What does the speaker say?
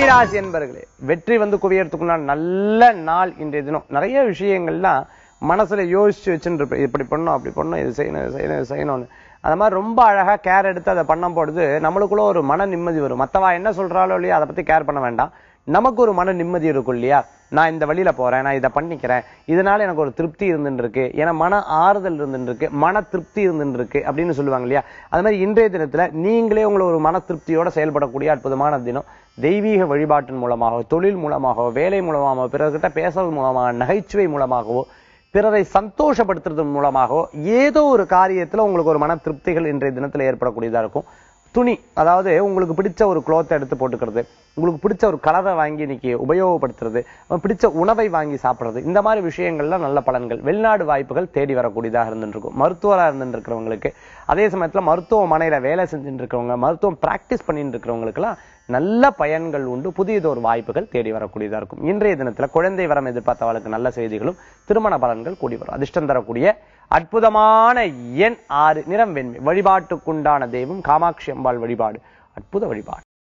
கன்னிராசி என்பர்களே வெற்றி வந்து குவியறதுக்குள்ள நல்ல நாள் இன்றைய தினம் நிறைய விஷயங்கள்லாம் மனசுல யோசிச்சு வச்சுட்டு இருப்பேன் இப்படி பண்ணணும் அப்படி பண்ணணும் இது செய்யணும் இது செய்யணும் இது செய்யணும்னு அந்த மாதிரி ரொம்ப அழகா கேர் எடுத்து அதை பண்ணும் பொழுது நம்மளுக்குள்ள ஒரு மன நிம்மதி வரும் மத்தவா என்ன சொல்றாளோ இல்லையா அதை பத்தி கேர் பண்ண வேண்டாம் நமக்கு ஒரு மன நிம்மதி இருக்கும் இல்லையா நான் இந்த வழியில போறேன் நான் இதை பண்ணிக்கிறேன் இதனால எனக்கு ஒரு திருப்தி இருந்துட்டு இருக்கு ஏன்னா மன ஆறுதல் இருந்துட்டு இருக்கு மன திருப்தி இருந்துட்டு இருக்கு அப்படின்னு சொல்லுவாங்க இல்லையா அது மாதிரி இன்றைய தினத்துல நீங்களே உங்களை ஒரு மன திருப்தியோட செயல்படக்கூடிய அற்புதமான தினம் தெய்வீக வழிபாட்டின் மூலமாக தொழில் மூலமாகவோ வேலை மூலமாகவோ பிறர்கிட்ட பேசுறது மூலமாக நகைச்சுவை மூலமாகவோ பிறரை சந்தோஷப்படுத்துறது மூலமாகவோ ஏதோ ஒரு காரியத்துல உங்களுக்கு ஒரு மன திருப்திகள் இன்றைய தினத்துல ஏற்படக்கூடியதா இருக்கும் துணி அதாவது உங்களுக்கு பிடிச்ச ஒரு குளோத்தை எடுத்து போட்டுக்கிறது உங்களுக்கு பிடிச்ச ஒரு கலரை வாங்கி இன்னைக்கு உபயோகப்படுத்துறது அஹ் பிடிச்ச உணவை வாங்கி சாப்பிடுறது இந்த மாதிரி விஷயங்கள்ல நல்ல பலன்கள் வெளிநாடு வாய்ப்புகள் தேடி வரக்கூடியதாக இருந்துட்டு இருக்கும் மருத்துவரா இருந்துட்டு இருக்கிறவங்களுக்கு அதே சமயத்துல மருத்துவமனையில வேலை செஞ்சுட்டு இருக்கிறவங்க மருத்துவம் பிராக்டிஸ் பண்ணிட்டு இருக்கிறவங்களுக்குலாம் நல்ல பயன்கள் உண்டு புதியதொரு வாய்ப்புகள் தேடி வரக்கூடியதா இருக்கும் இன்றைய தினத்துல குழந்தை வரம் எதிர்பார்த்தவளுக்கு நல்ல செய்திகளும் திருமண பலன்கள் கூடி வரும் அதிர்ஷ்டம் தரக்கூடிய அற்புதமான எண் ஆறு நிறம் வெண்மை வழிபாட்டுக்குண்டான தெய்வம் காமாட்சி அம்பாள் வழிபாடு அற்புத வழிபாடு